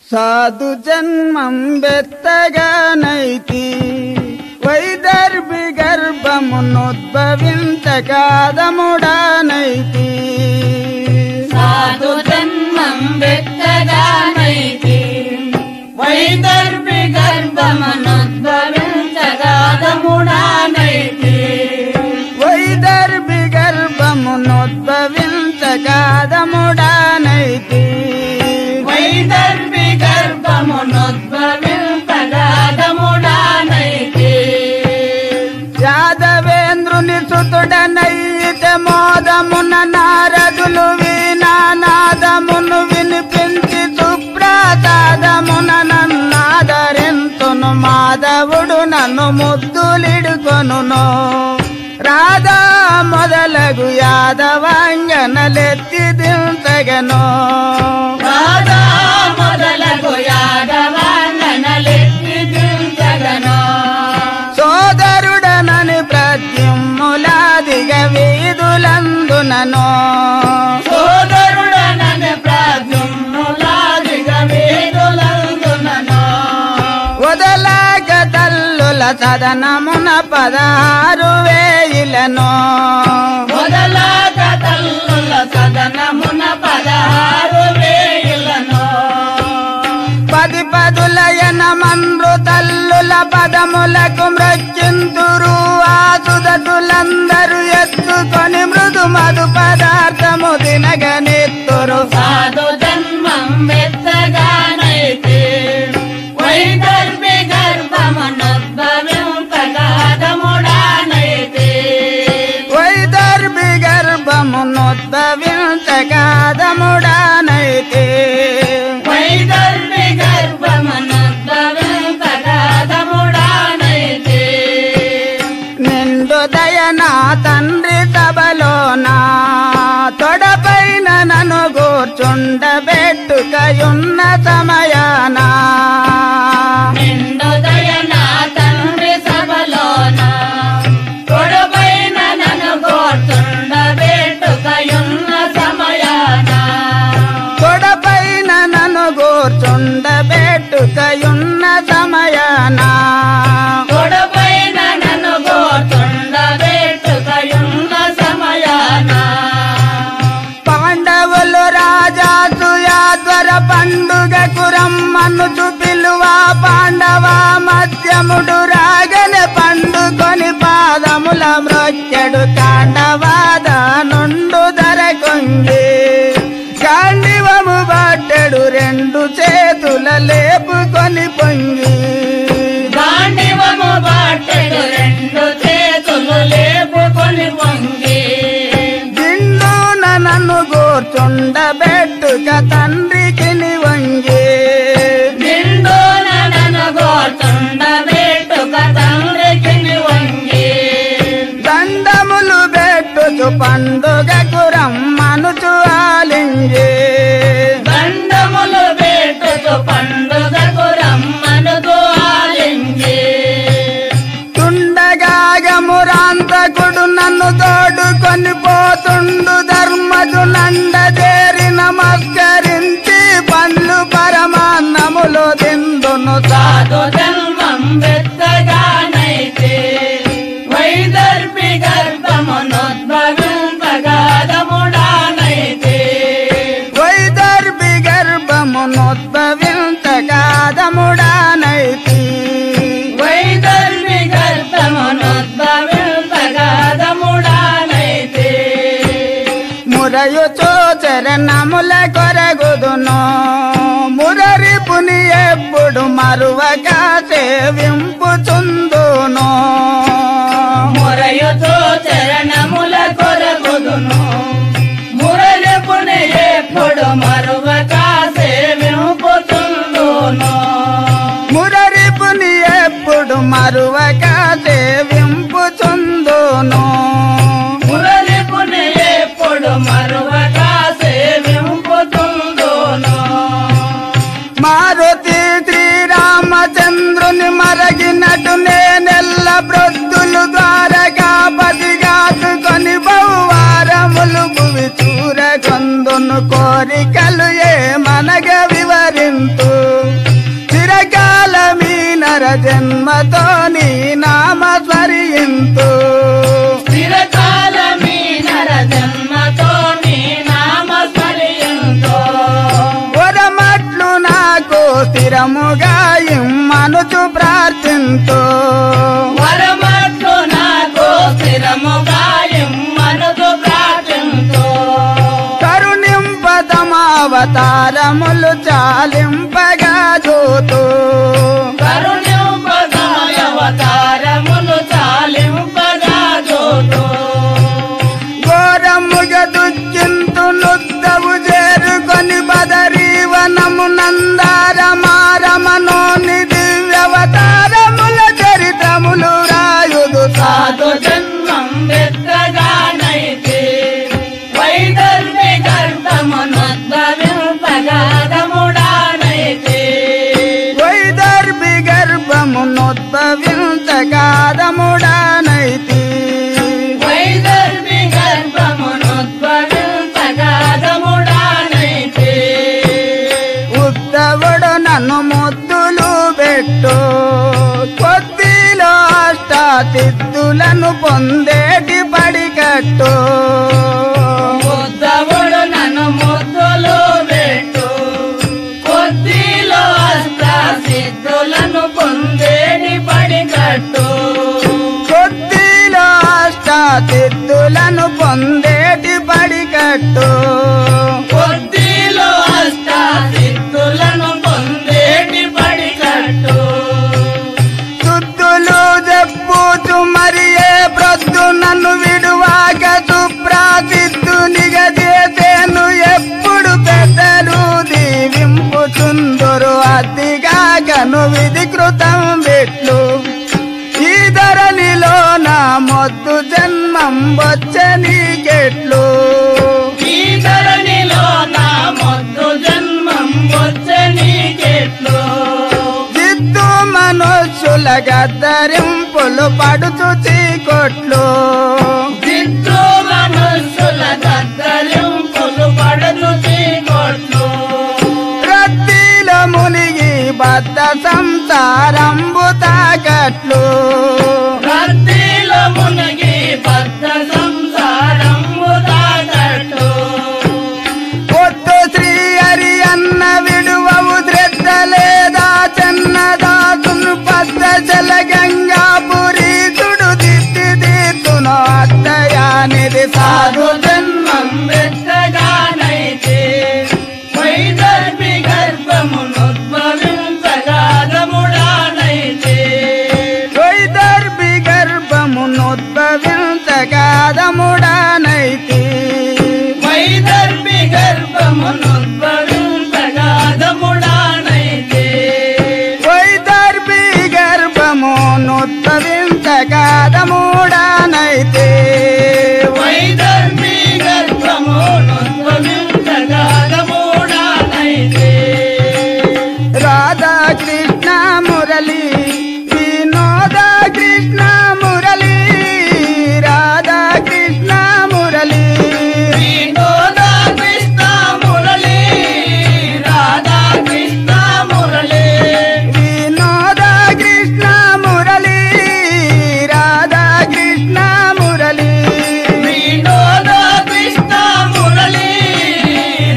సాధు జన్మం బెత్తగానైతి వైదర్భి గర్భమునుద్భవించగాదముడానైతి సాధు జన్మం వెత్తగానైతి వైదర్భి గర్భమనుద్భవించగాదముడానైతి వైదర్భి గర్భమునుద్భవించగాదముడానైతి వైదర్భి గర్భమునుద్భవించగాదముడానైతి యాదవేంద్రుని సుతుడనైతే మోదమున నారదులు వీణానాదమును వినిపించి సుప్రసాదమున నన్నాదరింతును మాధవుడు నన్ను ముద్దులిడుకొనును రాధా మొదలగు యాదవాంగనలెత్తి దించగను రాధా మొదలగు యాదవాంగనలెత్తి దించగను సోదరుడనని ప్రత్యుమ్ములాదిగ వీధులందునను సోదరుడనని ప్రాజ్ఞులాదిగ వేదులందునను వదలాక తల్లుల సదనమున పదహారు వేయిలను మొదలాక తల్లుల సదనమున పదహారు వేయులను పది పదులయన మండ్రు తల్లుల పదములకు మృత్యుంతురు ఆసుదతులందరూ ఎత్తుకొని మృదు మధు పదార్థము తినగనెత్తురు సాధు జన్మం వెత్తగానైతే వైదర్భి గర్భమనుద్భవించగాదముడానైతే వైదర్భి గర్భమునోద్భవించగాదముడానైతే వైదర్భి గర్భమనుద్భవించగాదముడానైతే నిండు దయనా తండ్రి సభలోనా తొడపైన నన్ను కూర్చుండబెట్టుకయున్న సమయానా నిండుదయ నా తండ్రి సభలోన తొడపైన నన్ను గోర్చుండబెట్టుకయున్న సమయాన తొడపైన నన్ను కూర్చుండబెట్టుకయున్న సమయానా తొడపైన నన్ను గోర్చుండబెట్టుకయున్న సమయాన పాండవులు రాజాసు యాద్వర పండుగకు రమ్మనుచు పిలువ పాండవ మధ్యముడు రాగని పండుకొని పాదముల మ్రొచ్చెడు కాండవాద నుండు ధర కొంగి కాండివము బట్టెడు రెండు చేతుల లేపుకొని పొంగి గాండివము బాటెడు రెండు చేతులు లేపుకొని పొంగి దిండున నన్ను గోర్చుండబెట్టుక తండ్రికి వంగి నిండున నన్ను గోర్చుండబెట్టుక తండ్రికి వంగి దండములు పెట్టుచు పండుగకు రమ్మనుచు ఆలింగి దండములు పెట్టుచు పండుగకు రమ్మనుకు ఆలింగి తుండగాగమురాంతకుడు నన్ను తోడుకొని పోతుండు ధర్మజు నండ చేరి నమస్కరించి పండ్లు పరమాన్నములు తిందును సాధు జన్మం వెత్తగానైతే వైదర్భి గర్భమునోద్భవింపగాదముడానైతే వైదర్భి గర్భమునోద్భవించగాదముడానైతి వైదర్భి గర్భమునోద్భవింపగాదముడానైతే మురయుచో చరణముల కొరగుదును మురరి పుని ఎప్పుడు మరువక సేవింపుచుందును మురయుతో చరణముల కొరగుదును మురజపుని ఎప్పుడు మరువక సేవింపుతుందును మురరి పుని ఎప్పుడు మరువక సేవింపుచుందును మురజపుని ఎప్పుడు మరువక సేవింపుతుందును మారుతి శ్రీరామచంద్రుని మరగినటు నేనెల్ల ప్రొద్దులు ద్వారకాపతిగాతుకొని బహువారములు భువి చూరగొందును కోరికలు ఏ మనగ వివరింతు నర జన్మతో నీ నామ స్మరింతు చిరకాలమీ నర జన్మతో నీ నామ స్మరియంతో వరమట్లు నాకు స్థిరముగా ఇమ్మనుచు ప్రార్థింతు వరమట్లు నాకు స్థిరముగా ఇమ్మనుకు ప్రార్థింతో కరుణింపదమావతారములు చాలింపగా చూతూ కరుణ్యోపదాయ అవతారములు చాలింపగా జోతో ఘోరముగ దుఃఖింతు నుద్దవు చేరుకొని బదరీవనము నందారమారమనోని దివ్యవతారముల చరిత్రములు రాయుదు సాధు జన్మం వెత్తగానైతే వైదర్భి గర్భమునోద్భవింపగాదముడానైతే వైదర్భి గర్భమునోద్భవించగాదముడానైతి వైదర్భి గర్భమునోద్భవింపగాదముడానైతే ఉద్దవుడు నన్ను ముద్దులు పెట్టు కొద్దిలో అష్టాతిద్దులను పొందేటి పడికట్టు బుద్ధవుడు నన్ను ముద్దులు పెట్టు కొద్దిలో అష్టాసిద్ధులను పొందేడి పడికట్టు కొద్దిలో అష్టాతిద్దులను పొందేటి పడికట్టు కొద్దిలో అష్టాసిద్ధులను పొందేడి పడికట్టు శుద్ధులు చెప్పుచు మరి ఏ ప్రొద్దు నన్ను విడువాక సుప్రాసిద్దు నిగజేసేను ఎప్పుడు పెద్దలు దీవింపుచుందురు అతిగా కను విధి కృతం వెట్లు ఈ ధరణిలో నా మొద్దు జన్మం వచ్చనీకెట్లు ఈ ధరణిలో నా మొద్దు జన్మం వచ్చనీకెట్లు జిద్దు మనుషుల గద్దరింపులు పడుచు చీకొట్లు చిత్తు మనుషుల దద్దరింపులు పడదు చీకొట్లు రద్దీల మునిగి బద్ద సంసారంబు తాకట్లు రద్దీలో మునిగి బద్ద సంసారం తాకట్టు పొద్దు శ్రీ హరి అన్న విడువవు శ్రద్ధ లేదా చెన్నదాసును పద్ద జల గంగాపురి చుడు దిత్తి దిత్తును అత్తయానిది సాధు సాధు జన్మం వెత్తగానైతే వైదర్భి గర్భమునుద్భవించగాదముడానైతే వైదర్భి గర్భమునోద్భవించగాదముడానైతి వైదర్భి గర్భమునుద్భవించగాదముడానైతే వైదర్భి గర్భమునోద్భవించగాదముడానైతే వైదర్భి గర్భమునుద్భవించగాదముడానైతే రాధా కృష్ణ మురళి వినోద కృష్ణ మురళి రాధా కృష్ణ మురళి వినోద కృష్ణ మురళి రాధా కృష్ణ మురళి వినోద కృష్ణ మురళి రాధా కృష్ణ మురళి వినోద కృష్ణ మురళి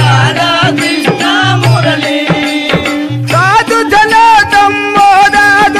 రాధా కృష్ణ మురళి సాధు జన సంబోధ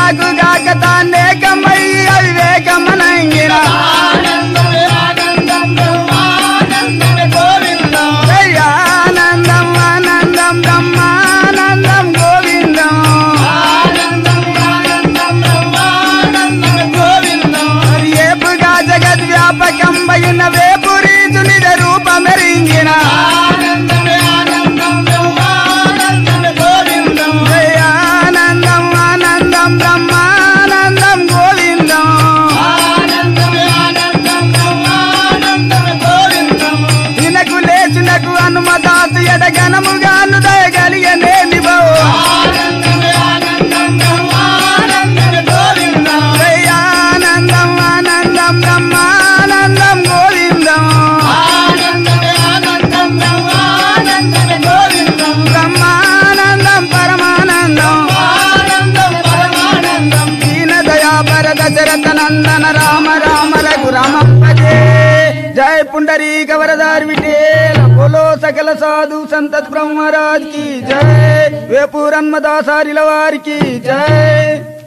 నాకు గాక తానేకమయ్యి అవివేకమనంగిన ఆనందమే ఆనందం బ్రహ్మానందమే గోవిందం ఆనందం ఆనందం బ్రహ్మానందం గోవిందం ఆనందం ఆనందం బ్రహ్మానందమే గోవిందం ఏపుగా జగద్ వ్యాపకం పైన వేపురీతునిద రూపమెరింగిన ఆనందమే ఆనందం బ్రహ్మానందమే గోవిందం ఆనందం ఆనందం బ్రహ్మానందం గోవిందం ఆనందమే ఆనందం బ్రహ్మానందమే గోవిందం ఇనకు లేచునకు హనుమదాసు ఎడగనముగాను దయగలిగనేమి బో ఆనందమే ఆనందం బ్రహ్మానందమే గోవిందం ఆనందం ఆనందం బ్రహ్మానందం గోవిందం ఆనందమే ఆనందం బ్రహ్మానందమే గోవిందం బ్రహ్మానందం పరమానందం ఆనందం పరమానందం దీన దయాపర దశరథ నందన రామ రామ రఘు రామ భజే జయ పుండరీక వరదార్ విఠేల బోలో సకల సాధు సంతత్ బ్రహ్మరాజ్ की जय వేపూరన్మదాసారిల వారికి జయ